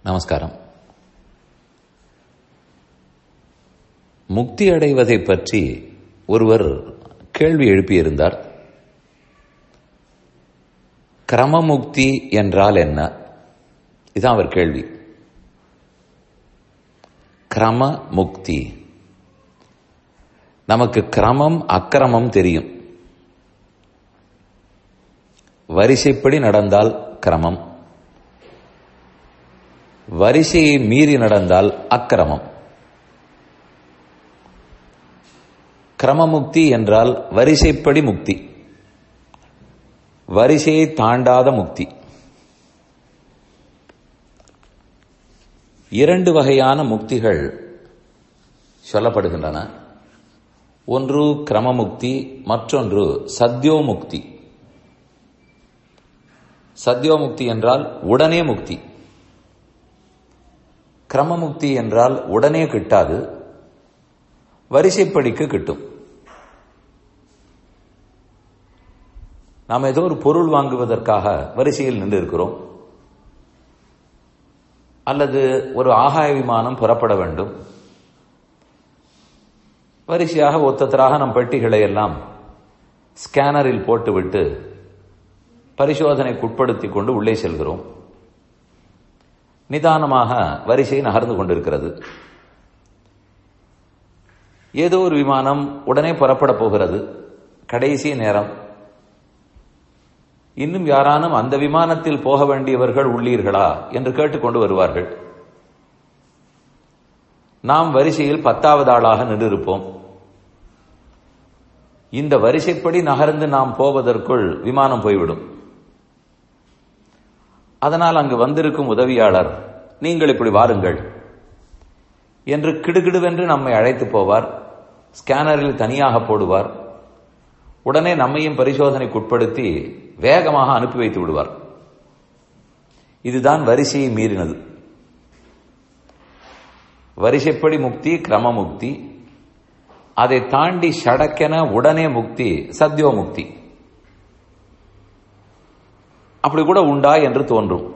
நமஸ்காரம் முக்தி அடைவதை பற்றி ஒருவர் கேள்வி எழுப்பியிருந்தார் கிரமமுக்தி என்றால் என்ன இதுதான் அவர் கேள்வி கிரம முக்தி நமக்கு கிரமம் அக்கிரமம் தெரியும் வரிசைப்படி நடந்தால் கிரமம் வரிசையை மீறி நடந்தால் அக்கிரமம் கிரமமுக்தி என்றால் வரிசைப்படி முக்தி வரிசையை தாண்டாத முக்தி இரண்டு வகையான முக்திகள் சொல்லப்படுகின்றன ஒன்று கிரமமுக்தி மற்றொன்று சத்யோமுக்தி சத்யோமுக்தி என்றால் உடனே முக்தி கிரமமுக்தி என்றால் உடனே கிட்டாது வரிசைப்படிக்கு கிட்டும் நாம் ஏதோ ஒரு பொருள் வாங்குவதற்காக வரிசையில் நின்று இருக்கிறோம் அல்லது ஒரு ஆகாய விமானம் புறப்பட வேண்டும் வரிசையாக ஒத்தத்தராக நம் பெட்டிகளை எல்லாம் ஸ்கேனரில் போட்டுவிட்டு பரிசோதனைக்கு உட்படுத்திக் கொண்டு உள்ளே செல்கிறோம் நிதானமாக வரிசை நகர்ந்து கொண்டிருக்கிறது ஏதோ ஒரு விமானம் உடனே புறப்பட போகிறது கடைசி நேரம் இன்னும் யாரானும் அந்த விமானத்தில் போக வேண்டியவர்கள் உள்ளீர்களா என்று கேட்டுக்கொண்டு வருவார்கள் நாம் வரிசையில் பத்தாவது ஆளாக நின்றிருப்போம் இந்த வரிசைப்படி நகர்ந்து நாம் போவதற்குள் விமானம் போய்விடும் அதனால் அங்கு வந்திருக்கும் உதவியாளர் நீங்கள் இப்படி வாருங்கள் என்று கிடுகிடுவென்று நம்மை அழைத்து போவார் ஸ்கேனரில் தனியாக போடுவார் உடனே நம்மையும் பரிசோதனைக்கு உட்படுத்தி வேகமாக அனுப்பி வைத்து விடுவார் இதுதான் வரிசையை மீறினது வரிசைப்படி முக்தி கிரம முக்தி அதை தாண்டி சடக்கென உடனே முக்தி சத்யோ முக்தி அப்படி கூட உண்டா என்று தோன்றும்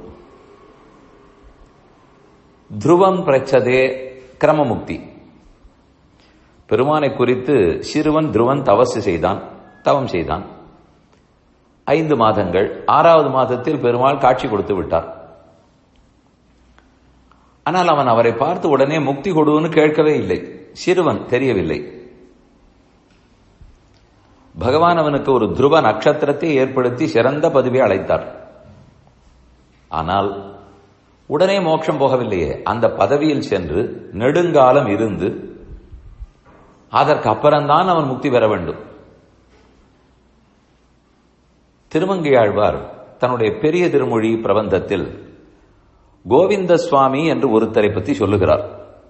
துருவம் பிரச்சதே கிரமமுக்தி பெருமானை குறித்து சிறுவன் துருவன் தவசு செய்தான் தவம் செய்தான் ஐந்து மாதங்கள் ஆறாவது மாதத்தில் பெருமாள் காட்சி கொடுத்து விட்டார் ஆனால் அவன் அவரை பார்த்து உடனே முக்தி கொடுன்னு கேட்கவே இல்லை சிறுவன் தெரியவில்லை பகவான் அவனுக்கு ஒரு துருவ நட்சத்திரத்தை ஏற்படுத்தி சிறந்த பதவியை அழைத்தார் ஆனால் உடனே மோட்சம் போகவில்லையே அந்த பதவியில் சென்று நெடுங்காலம் இருந்து அதற்கு அப்புறம்தான் அவன் முக்தி பெற வேண்டும் திருமங்கையாழ்வார் தன்னுடைய பெரிய திருமொழி பிரபந்தத்தில் கோவிந்த சுவாமி என்று ஒருத்தரை பற்றி சொல்லுகிறார்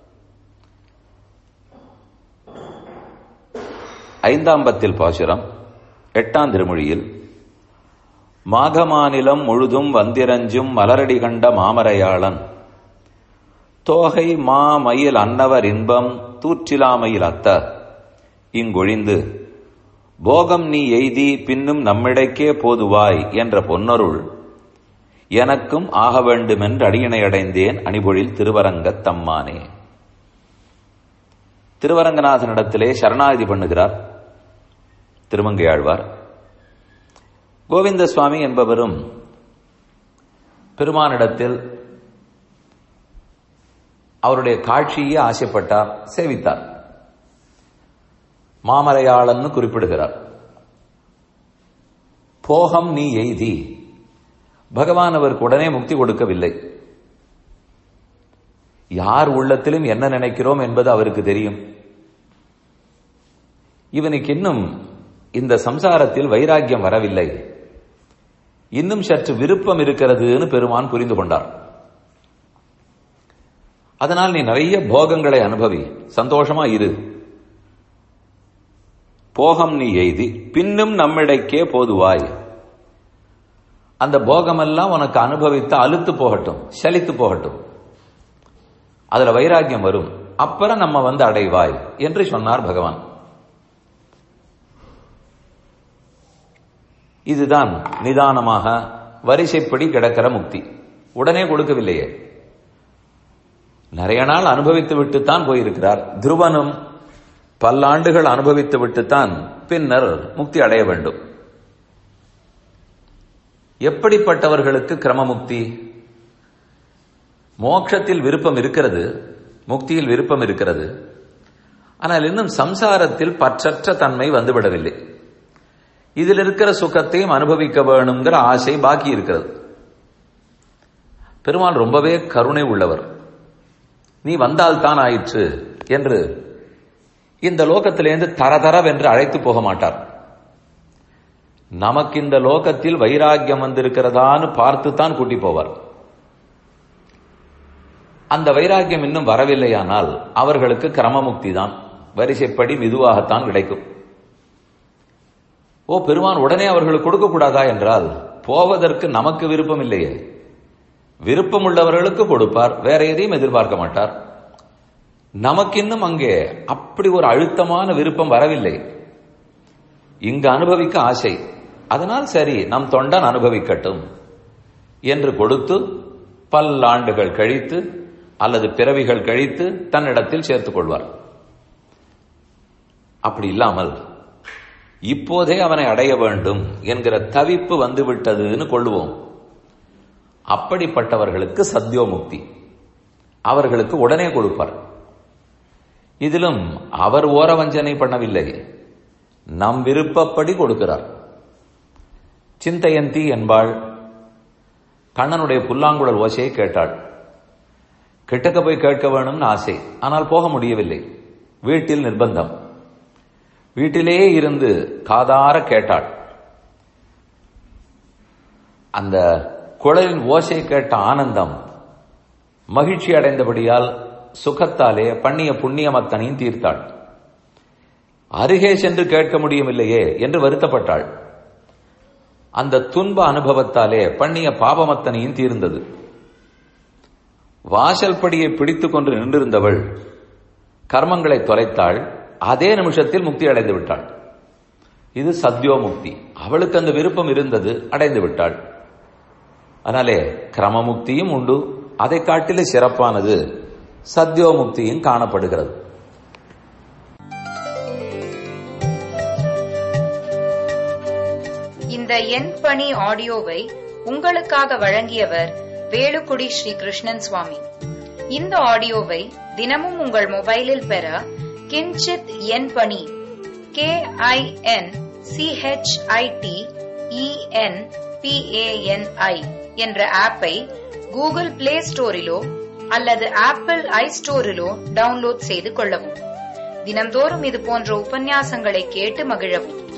ஐந்தாம் பத்தில் பாசுரம் எட்டாம் திருமொழியில் மாக மாநிலம் முழுதும் வந்திரஞ்சும் மலரடி கண்ட மாமரையாளன் தோகை மா மயில் அன்னவர் இன்பம் தூற்றிலாமையில் அத்த இங்கொழிந்து போகம் நீ எய்தி பின்னும் நம்மிடைக்கே போதுவாய் என்ற பொன்னருள் எனக்கும் ஆக வேண்டுமென்று அடியினை அடைந்தேன் அணிபொழில் திருவரங்கத் தம்மானே திருவரங்கநாதனிடத்திலே சரணாகதி பண்ணுகிறார் திருமங்கையாழ்வார் கோவிந்த சுவாமி என்பவரும் பெருமானிடத்தில் அவருடைய காட்சியே ஆசைப்பட்டார் சேவித்தார் மாமரையாளன்னு குறிப்பிடுகிறார் போகம் நீ எய்தி பகவான் அவருக்கு உடனே முக்தி கொடுக்கவில்லை யார் உள்ளத்திலும் என்ன நினைக்கிறோம் என்பது அவருக்கு தெரியும் இவனுக்கு இன்னும் இந்த சம்சாரத்தில் வைராக்கியம் வரவில்லை இன்னும் சற்று விருப்பம் இருக்கிறதுன்னு பெருமான் புரிந்து கொண்டார் அதனால் நீ நிறைய போகங்களை அனுபவி சந்தோஷமா இரு போகம் நீ எய்தி பின்னும் நம்மிடைக்கே போதுவாய் அந்த போகமெல்லாம் உனக்கு அனுபவித்து அழுத்து போகட்டும் சலித்து போகட்டும் அதுல வைராக்கியம் வரும் அப்புறம் நம்ம வந்து அடைவாய் என்று சொன்னார் பகவான் இதுதான் நிதானமாக வரிசைப்படி கிடக்கிற முக்தி உடனே கொடுக்கவில்லையே நிறைய நாள் அனுபவித்து விட்டுத்தான் போயிருக்கிறார் துருவனும் பல்லாண்டுகள் அனுபவித்து விட்டுத்தான் பின்னர் முக்தி அடைய வேண்டும் எப்படிப்பட்டவர்களுக்கு கிரமமுக்தி மோட்சத்தில் விருப்பம் இருக்கிறது முக்தியில் விருப்பம் இருக்கிறது ஆனால் இன்னும் சம்சாரத்தில் பற்றற்ற தன்மை வந்துவிடவில்லை இதில் இருக்கிற சுகத்தையும் அனுபவிக்க வேணுங்கிற ஆசை பாக்கி இருக்கிறது பெருமாள் ரொம்பவே கருணை உள்ளவர் நீ வந்தால் தான் ஆயிற்று என்று இந்த லோகத்திலேருந்து தரதரவென்று அழைத்து போக மாட்டார் நமக்கு இந்த லோகத்தில் வைராக்கியம் வந்திருக்கிறதான்னு பார்த்து தான் கூட்டி போவார் அந்த வைராக்கியம் இன்னும் வரவில்லையானால் அவர்களுக்கு கிரமமுக்தி தான் வரிசைப்படி மெதுவாகத்தான் கிடைக்கும் ஓ பெருமான் உடனே அவர்களுக்கு கொடுக்க கூடாதா என்றால் போவதற்கு நமக்கு விருப்பம் இல்லையே விருப்பம் உள்ளவர்களுக்கு கொடுப்பார் வேற எதையும் எதிர்பார்க்க மாட்டார் நமக்கு இன்னும் அங்கே அப்படி ஒரு அழுத்தமான விருப்பம் வரவில்லை இங்கு அனுபவிக்க ஆசை அதனால் சரி நம் தொண்டன் அனுபவிக்கட்டும் என்று கொடுத்து பல்லாண்டுகள் கழித்து அல்லது பிறவிகள் கழித்து தன்னிடத்தில் சேர்த்துக் கொள்வார் அப்படி இல்லாமல் இப்போதே அவனை அடைய வேண்டும் என்கிற தவிப்பு வந்துவிட்டதுன்னு கொள்ளுவோம் அப்படிப்பட்டவர்களுக்கு சத்யோமுக்தி அவர்களுக்கு உடனே கொடுப்பார் இதிலும் அவர் ஓர வஞ்சனை பண்ணவில்லை நம் விருப்பப்படி கொடுக்கிறார் சிந்தையந்தி என்பாள் கண்ணனுடைய புல்லாங்குழல் ஓசையை கேட்டாள் கிட்டக்க போய் கேட்க வேணும்னு ஆசை ஆனால் போக முடியவில்லை வீட்டில் நிர்பந்தம் வீட்டிலேயே இருந்து காதார கேட்டாள் அந்த குழலின் ஓசை கேட்ட ஆனந்தம் மகிழ்ச்சி அடைந்தபடியால் சுகத்தாலே பண்ணிய புண்ணியமத்தனையும் தீர்த்தாள் அருகே சென்று கேட்க முடியவில்லையே என்று வருத்தப்பட்டாள் அந்த துன்ப அனுபவத்தாலே பண்ணிய பாபமத்தனையும் தீர்ந்தது வாசல் படியை பிடித்துக் கொண்டு நின்றிருந்தவள் கர்மங்களை தொலைத்தாள் அதே நிமிஷத்தில் முக்தி அடைந்து விட்டாள் இது சத்யோ முக்தி அவளுக்கு அந்த விருப்பம் இருந்தது அடைந்து விட்டாள் அதனாலே கிரமமுக்தியும் உண்டு அதை காட்டிலே சிறப்பானது சத்யோமுக்தியும் காணப்படுகிறது இந்த என் பணி ஆடியோவை உங்களுக்காக வழங்கியவர் வேலுக்குடி ஸ்ரீ கிருஷ்ணன் சுவாமி இந்த ஆடியோவை தினமும் உங்கள் மொபைலில் பெற கிஞ்சித் என் பணி கே ஐ என் சிஹெச்ஐடி இஎன் பிஏஎன்ஐ என்ற ஆப்பை கூகுள் பிளே ஸ்டோரிலோ அல்லது ஆப்பிள் ஐ ஸ்டோரிலோ டவுன்லோட் செய்து கொள்ளவும் தினம்தோறும் இது போன்ற உபன்யாசங்களை கேட்டு மகிழவும்